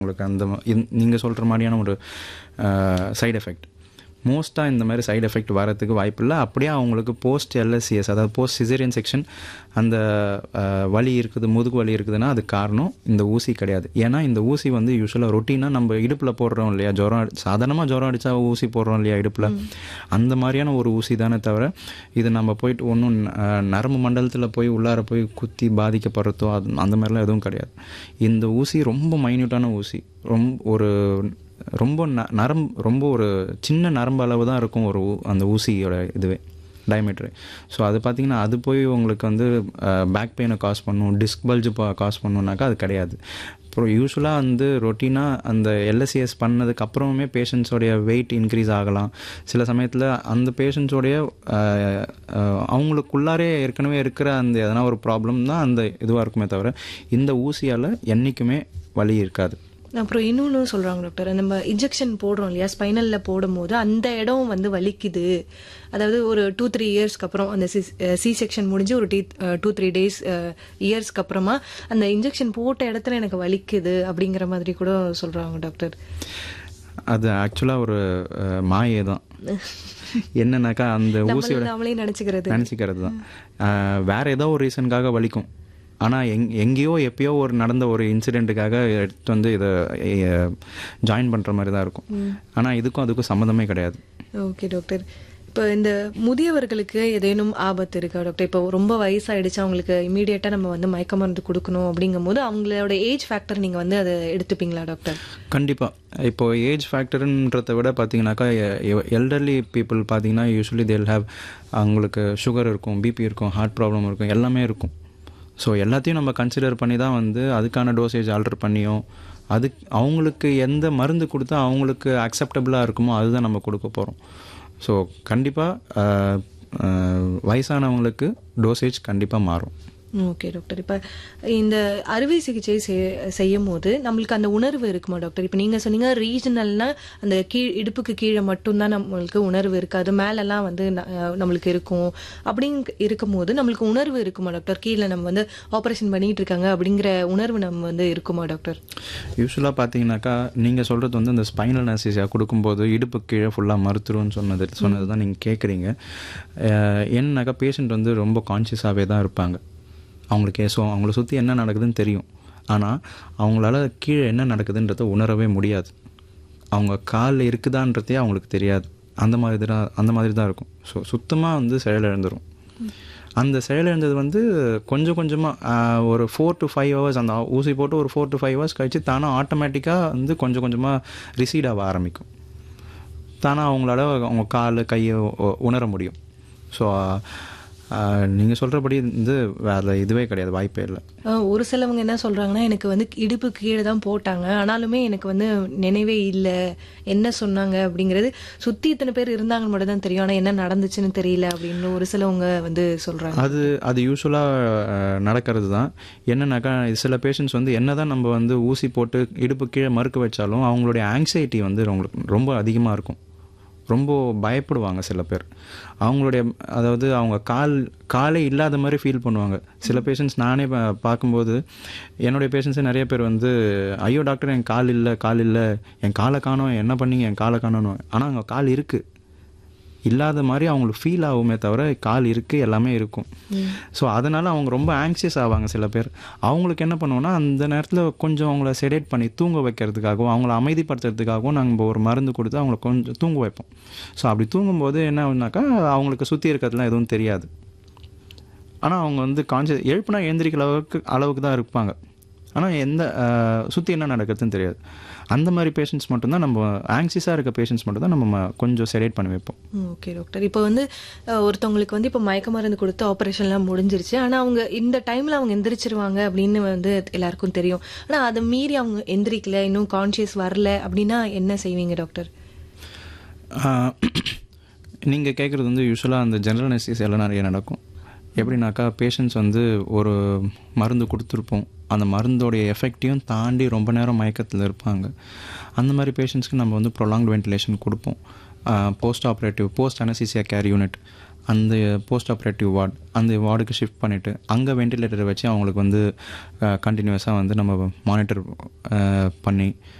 உங்களுக்கு அந்த நீங்கள் சொல்கிற மாதிரியான ஒரு சைடு எஃபெக்ட் மோஸ்ட்டாக இந்த மாதிரி சைடு எஃபெக்ட் வரதுக்கு வாய்ப்பு இல்லை அப்படியே அவங்களுக்கு போஸ்ட் எல்எஸ்சிஎஸ் அதாவது போஸ்ட் சிசேரியன் செக்ஷன் அந்த அஹ், வலி இருக்குது முதுகு வலி இருக்குதுன்னா அது காரணம் இந்த ஊசி கிடையாது ஏன்னா இந்த ஊசி வந்து யூஸ்வலாக ரொட்டீனாக நம்ம இடுப்பில் போடுறோம் இல்லையா ஜுரம் அடி- சாதாரணமாக ஜுரம் அடித்தா ஊசி போடுறோம் இல்லையா இடுப்பில் அந்த மாதிரியான ஒரு ஊசி தானே தவிர இது நம்ம போயிட்டு ஒன்றும் நரம்பு மண்டலத்தில் போய் உள்ளார போய் குத்தி பாதிக்கப்படுறதோ அது அந்த மாதிரிலாம் எதுவும் கிடையாது இந்த ஊசி ரொம்ப மைன்யூட்டான ஊசி ரொம்ப ஒரு ரொம்ப ந நரம்பு ரொம்ப ஒரு சின்ன நரம்பு அளவு தான் இருக்கும் ஒரு ஊ- அந்த ஊசியோட இதுவே டயமீட்ரு ஸோ அது பார்த்தீங்கன்னா அது போய் உங்களுக்கு வந்து பேக் பெயினை காஸ் பண்ணும் டிஸ்க் பல்ஜு காஸ் பண்ணுனாக்கா அது கிடையாது அப்புறம் யூஸ்வலாக வந்து ரொட்டீனாக அந்த எல்எஸ்சிஎஸ் பண்ணதுக்கு அப்புறமே பேஷண்ட்ஸோடைய வெயிட் இன்க்ரீஸ் ஆகலாம் சில சமயத்தில் அந்த பேஷண்ட்ஸோடைய அவங்களுக்குள்ளாரே ஏற்கனவே இருக்கிற அந்த எதனா ஒரு ப்ராப்ளம் தான் அந்த இதுவாக இருக்குமே தவிர இந்த ஊசியால் என்றைக்குமே வலி இருக்காது அப்புறம் இன்னொன்னு சொல்றாங்க டாக்டர் நம்ம இன்ஜெக்ஷன் போடுறோம் இல்லையா ஸ்பைனல்ல போடும்போது அந்த இடம் வந்து வலிக்குது அதாவது ஒரு டூ த்ரீ இயர்ஸ்க்கு அப்புறம் அந்த சி செக்ஷன் முடிஞ்சு ஒரு டூ த்ரீ டேஸ் இயர்ஸ்க்கு அப்புறமா அந்த இன்ஜெக்ஷன் போட்ட இடத்துல எனக்கு வலிக்குது அப்படிங்கிற மாதிரி கூட சொல்றாங்க டாக்டர் அது ஆக்சுவலாக ஒரு அஹ், மாயை தான் என்னன்னாக்கா அந்த ஊசியோட நம்மள நாமளே நினைச்சுக்கிறது நினச்சிக்கிறது தான் அஹ், வேற ஏதோ ஒரு ரீசனுக்காக வலிக்கும் ஆனால் எங் எங்கேயோ எப்பயோ ஒரு நடந்த ஒரு இன்சிடெண்ட்டுக்காக எடுத்து வந்து இதை ஜாயின் பண்ணுற மாதிரி தான் இருக்கும் ஆனால் இதுக்கும் அதுக்கும் சம்மந்தமே கிடையாது ஓகே டாக்டர் இப்போ இந்த முதியவர்களுக்கு ஏதேனும் ஆபத்து இருக்கா டாக்டர் இப்போ ரொம்ப வயசாயிடுச்சு அவங்களுக்கு இமீடியட்டா நம்ம வந்து மயக்க மருந்து கொடுக்கணும் அப்படிங்கும் போது அவங்களோட ஏஜ் ஃபேக்டர் நீங்க வந்து அதை எடுத்துப்பீங்களா டாக்டர் கண்டிப்பாக இப்போ ஏஜ் ஃபேக்டருன்றதை விட பார்த்தீங்கன்னாக்கா எல்டர்லி பீப்புள் பார்த்தீங்கன்னா யூஸ்வலி தேல் ஹேவ் அவங்களுக்கு சுகர் இருக்கும் பிபி இருக்கும் ஹார்ட் ப்ராப்ளம் இருக்கும் எல்லாமே இருக்கும் ஸோ எல்லாத்தையும் நம்ம கன்சிடர் பண்ணி தான் வந்து அதுக்கான டோசேஜ் ஆல்டர் பண்ணியும் அது அவங்களுக்கு எந்த மருந்து கொடுத்தா அவங்களுக்கு அக்செப்டபுளாக இருக்குமோ அதுதான் நம்ம கொடுக்க போகிறோம் ஸோ கண்டிப்பாக வயசானவங்களுக்கு டோசேஜ் கண்டிப்பாக மாறும் ஓகே டாக்டர் இப்போ இந்த அறுவை சிகிச்சை செய்- செய்யும் போது நம்மளுக்கு அந்த உணர்வு இருக்குமா டாக்டர் இப்போ நீங்க சொன்னீங்க ரீஜனல்னா அந்த கீழ் இடுப்புக்கு கீழே மட்டும்தான் நம்மளுக்கு உணர்வு இருக்காது மேலெல்லாம் வந்து ந- அஹ் நம்மளுக்கு இருக்கும் அப்படிங்க இருக்கும்போது நம்மளுக்கு உணர்வு இருக்குமா டாக்டர் கீழே நம்ம வந்து ஆப்ரேஷன் பண்ணிட்டு இருக்காங்க அப்படிங்கிற உணர்வு நம்ம வந்து இருக்குமா டாக்டர் யூஸ்வலாக பார்த்தீங்கன்னாக்கா நீங்கள் சொல்கிறது வந்து இந்த ஸ்பைனல் அனஸ்தீசியா கொடுக்கும்போது இடுப்பு கீழே ஃபுல்லாக மறுத்துருன்னு சொன்னது சொன்னது தான் நீங்கள் கேட்குறீங்க என்னன்னாக்கா பேஷண்ட் வந்து ரொம்ப கான்ஷியஸாகவே தான் இருப்பாங்க அவங்களுக்கு ஸோ அவங்கள சுற்றி என்ன நடக்குதுன்னு தெரியும் ஆனால் அவங்களால கீழே என்ன நடக்குதுன்றதை உணரவே முடியாது அவங்க காலில் இருக்குதான்றதே அவங்களுக்கு தெரியாது அந்த மாதிரி தான் அந்த மாதிரி தான் இருக்கும் ஸோ சுத்தமாக வந்து செயலிழந்துரும் அந்த செயலிழந்தது வந்து கொஞ்சம் கொஞ்சமாக ஒரு ஃபோர் டு ஃபைவ் ஹவர்ஸ் அந்த ஊசி போட்டு ஒரு ஃபோர் டு ஃபைவ் ஹவர்ஸ் கழிச்சு தானாக ஆட்டோமேட்டிக்காக வந்து கொஞ்சம் கொஞ்சமாக ரிசீட் ஆக ஆரம்பிக்கும் தானாக அவங்களால அவங்க கால் கையை உ- உணர முடியும் ஸோ நீங்கள் சொல்கிறபடி வந்து வேறு இதுவே கிடையாது வாய்ப்பே இல்லை ஆஹ் ஒரு சிலவங்க என்ன சொல்றாங்கன்னா எனக்கு வந்து இடுப்பு கீழே தான் போட்டாங்க ஆனாலுமே எனக்கு வந்து நினைவே இல்லை என்ன சொன்னாங்க அப்படிங்கிறது சுத்தி இத்தனை பேர் இருந்தாங்கன்னு மட்டும் தான் தெரியும் ஆனா என்ன நடந்துச்சுன்னு தெரியல அப்படின்னு ஒரு சிலவங்க வந்து சொல்றாங்க அது அது யூஸ்வலாக நடக்கிறது தான் என்னன்னாக்கா சில பேஷண்ட்ஸ் வந்து என்ன தான் நம்ம வந்து ஊசி போட்டு இடுப்பு கீழே மறுக்க வச்சாலும் அவங்களுடைய ஆங்ஸைட்டி வந்து அவங்களுக்கு ரொம்ப அதிகமாக இருக்கும் ரொம்ப பயப்படுவாங்க சில பேர் அவங்களுடைய அதாவது அவங்க கால் காலே இல்லாத மாதிரி ஃபீல் பண்ணுவாங்க சில பேஷண்ட்ஸ் நானே பா- பார்க்கும்போது என்னுடைய பேஷண்ட்ஸே நிறைய பேர் வந்து ஐயோ டாக்டர் என் கால் இல்லை கால் இல்லை என் காலை காணோம் என்ன பண்ணீங்க என் காலை காணணும் ஆனால் அங்கே கால் இருக்குது இல்லாத மாதிரி அவங்களுக்கு ஃபீல் ஆகுமே தவிர கால் இருக்குது எல்லாமே இருக்கும் ஸோ அதனால் அவங்க ரொம்ப ஆங்ஷியஸ் ஆவாங்க சில பேர் அவங்களுக்கு என்ன பண்ணுவோம்னா அந்த நேரத்தில் கொஞ்சம் அவங்கள செடேட் பண்ணி தூங்க வைக்கிறதுக்காகவும் அவங்கள அமைதிப்படுத்துறதுக்காகவும் நாங்கள் ஒரு மருந்து கொடுத்து அவங்கள கொஞ்சம் தூங்க வைப்போம் ஸோ அப்படி தூங்கும்போது என்ன ஆகுனாக்கா அவங்களுக்கு சுற்றி இருக்கிறதுலாம் எதுவும் தெரியாது ஆனால் அவங்க வந்து கான்சியஸ் எழுப்புனா எழுந்திரிக்கிற அளவுக்கு அளவுக்கு தான் இருப்பாங்க ஆனால் எந்த சுற்றி என்ன நடக்குதுன்னு தெரியாது அந்த மாதிரி பேஷண்ட்ஸ் மட்டும்தான் நம்ம ஆங்ஷியஸாக இருக்க பேஷண்ட்ஸ் மட்டும்தான் நம்ம ம- கொஞ்சம் செடேட் பண்ணி வைப்போம் ஓகே டாக்டர் இப்போ வந்து அஹ், ஒருத்தவங்களுக்கு வந்து இப்போ மயக்க மருந்து கொடுத்து ஆப்ரேஷன்லாம் முடிஞ்சிருச்சு ஆனா அவங்க இந்த டைம்ல அவங்க எந்திரிச்சிருவாங்க அப்படின்னு வந்து எல்லாருக்கும் தெரியும் ஆனா அதை மீறி அவங்க எந்திரிக்கல இன்னும் கான்சியஸ் வரல அப்படின்னா என்ன செய்வீங்க டாக்டர் நீங்கள் கேட்குறது வந்து யூஸ்வலாக அந்த ஜெனரல் அனஸ்தீஸ் எல்லாம் நிறைய நடக்கும் எப்படின்னாக்கா பேஷண்ட்ஸ் வந்து ஒரு மருந்து கொடுத்துருப்போம் அந்த மருந்தோடைய எஃபெக்டையும் தாண்டி ரொம்ப நேரம் மயக்கத்தில் இருப்பாங்க அந்த மாதிரி பேஷண்ட்ஸ்க்கு நம்ம வந்து ப்ரொலாங்ட் வென்டிலேஷன் கொடுப்போம் post operative post anaesthesia care unit அந்த போஸ்ட் ஆப்ரேட்டிவ் வார்டு அந்த வார்டுக்கு ஷிஃப்ட் பண்ணிவிட்டு அங்கே வெண்டிலேட்டரை வச்சு அவங்களுக்கு வந்து கண்டினியூஸாக வந்து நம்ம மானிட்டர் பண்ணி